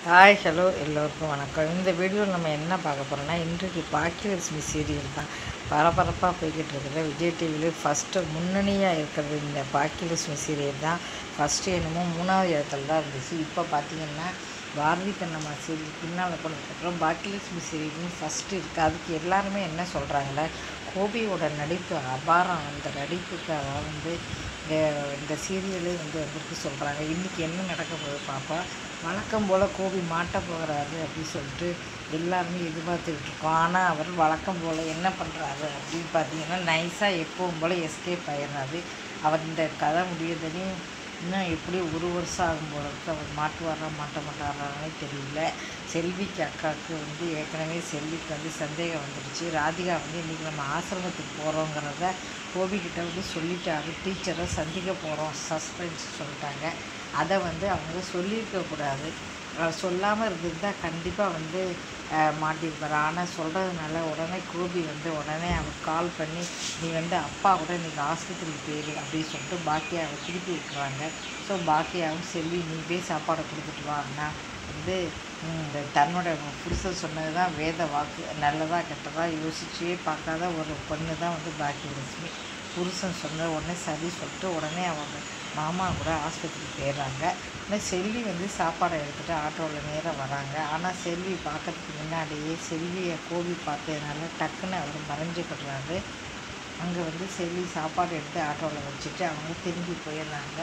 hi hello எல்லோருக்கும் வணக்கம் இந்த வீடியோவில் நம்ம என்ன பார்க்க போகிறோம்னா இன்றைக்கு பாக்கியலட்சுமி சீரியல் தான் பரபரப்பாக போய்கிட்டு இருக்கிற விஜய் டிவியில் ஃபஸ்ட்டு முன்னணியாக இருக்கிறது இந்த பாக்கியலட்சுமி சீரியல் தான் ஃபஸ்ட்டு என்னமோ மூணாவது இடத்துல தான் இருந்துச்சு இப்போ பார்த்தீங்கன்னா பாரதி கண்ணம்மா சீரியல் பின்னால் போனதுக்கப்புறம் பாக்கியலட்சுமி சீரியல்னு ஃபஸ்ட்டு இருக்குது அதுக்கு எல்லாருமே என்ன சொல்கிறாங்களே கோபியோட நடிப்பு அபாரம் அந்த நடிப்புக்காக வந்து இந்த இந்த சீரியலே வந்து வந்திருக்கு சொல்கிறாங்க இன்றைக்கி என்ன நடக்க போகுது பாப்பா வழக்கம் போல் கோபி மாட்ட போகிறாரு அப்படின்னு சொல்லிட்டு எல்லாருமே எதிர்பார்த்துக்கிட்டு இருக்கோம் ஆனால் அவர் வழக்கம் போல் என்ன பண்ணுறாரு அப்படின்னு பார்த்தீங்கன்னா நைஸாக எப்பவும் போல் எஸ்கேப் ஆயிடுறாரு அவர் இந்த கதை முடியறதையும் இன்னும் எப்படி ஒரு வருஷம் ஆகும் போல இருக்கு அவர் மாட்டுவாரா மாட்ட மாட்டாரானே தெரியல செல்விக்கு அக்காவுக்கு வந்து ஏற்கனவே செல்விக்கு வந்து சந்தேகம் வந்துடுச்சு ராதிகா வந்து இன்றைக்கி நம்ம ஆசிரமத்துக்கு போகிறோங்கிறத கோபிக்கிட்ட வந்து சொல்லிட்டாரு டீச்சரை சந்திக்க போகிறோம் சஸ்பென்ஸ் சொல்லிட்டாங்க அதை வந்து அவங்க சொல்லியிருக்கக்கூடாது அவர் சொல்லாமல் இருந்திருந்தா கண்டிப்பாக வந்து அஹ், மாட்டியிருப்பார் ஆனால் சொல்கிறதுனால உடனே கோபி வந்து உடனே அவர் கால் பண்ணி நீ வந்து அப்பா கூட இன்றைக்கி ஆஸ்பத்திரிக்கு போயிரு அப்படின்னு சொல்லிட்டு பாக்கியாவை திருப்பி விட்டுறாங்க ஸோ பாக்கியாவும் செல்வி நீ போய் சாப்பாடை கொடுத்துட்டு வான்னா வந்து ம், இந்த தன்னோட புருஷன் சொன்னது தான் வேத வாக்கு நல்லதா கெட்டதா யோசிச்சே பார்க்காத ஒரு பொண்ணு தான் வந்து பாக்கியலட்சுமி புருஷன் சொன்ன உடனே சரி சொல்லிட்டு உடனே அவங்க மாமா கூட ஆஸ்பத்திரிக்கு போயிடுறாங்க ஆனால் செல்வி வந்து சாப்பாடை எடுத்துகிட்டு ஆட்டோவில் நேராக வராங்க ஆனால் செல்வி பார்க்கறதுக்கு முன்னாடியே செல்வியை கோபி பார்த்ததுனால டக்குன்னு அவர் மறைஞ்சுக்கிடுறாரு அங்கே வந்து செல்வி சாப்பாடு எடுத்து ஆட்டோவில் வச்சுட்டு அவங்க திரும்பி போயிடுறாங்க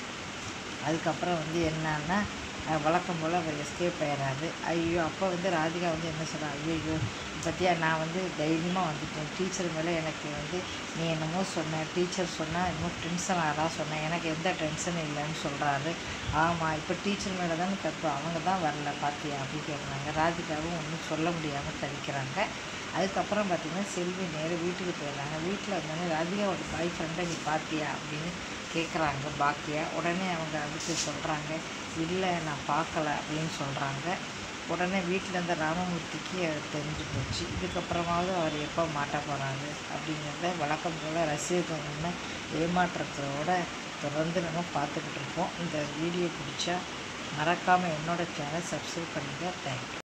அதுக்கப்புறம் வந்து என்னன்னா அஹ், வழக்கம் போல் அவர் எஸ்கேப் ஆயிடுறாரு ஐயோ அப்போ வந்து ராதிகா வந்து என்ன சொல்கிறா ஐயோ பற்றியா நான் வந்து தைரியமாக வந்துட்டேன் டீச்சர் மேலே எனக்கு வந்து நீ என்னமோ சொன்ன டீச்சர் சொன்னால் என்னமோ டென்ஷன் ஆகிறா சொன்னேன் எனக்கு எந்த டென்ஷனும் இல்லைன்னு சொல்கிறாரு ஆமாம் இப்போ டீச்சர் மேலே தானே தப்பு அவங்க தான் வரல பார்த்தியா அப்படின்னு கேட்குறாங்க ராதிகாவும் ஒன்றும் சொல்ல முடியாமல் தவிக்கிறாங்க அதுக்கப்புறம் பார்த்திங்கன்னா செல்வி நேராக வீட்டுக்கு போயிடுறாங்க வீட்டில் வந்தோடனே ராதிகாவோட பாய் ஃப்ரெண்டை நீ பார்த்தியா அப்படின்னு கேட்குறாங்க பாக்கியா உடனே அவங்க அதுக்கு சொல்கிறாங்க இல்லை நான் பார்க்கல அப்படின்னு சொல்கிறாங்க உடனே வீட்டில் இருந்த ராமமூர்த்திக்கு அது தெரிஞ்சு போச்சு இதுக்கப்புறமாவது அவர் எப்போ மாட்ட போகிறாரு அப்படிங்கிறத வழக்கம் போல் ரசிகர்கள் ஏமாற்றத்தோட தொடர்ந்து நம்ம பார்த்துக்கிட்டு இருக்கோம் இந்த வீடியோ பிடிச்சா மறக்காமல் என்னோட சேனல் சப்ஸ்கிரைப் பண்ணுங்கள் தேங்க்யூ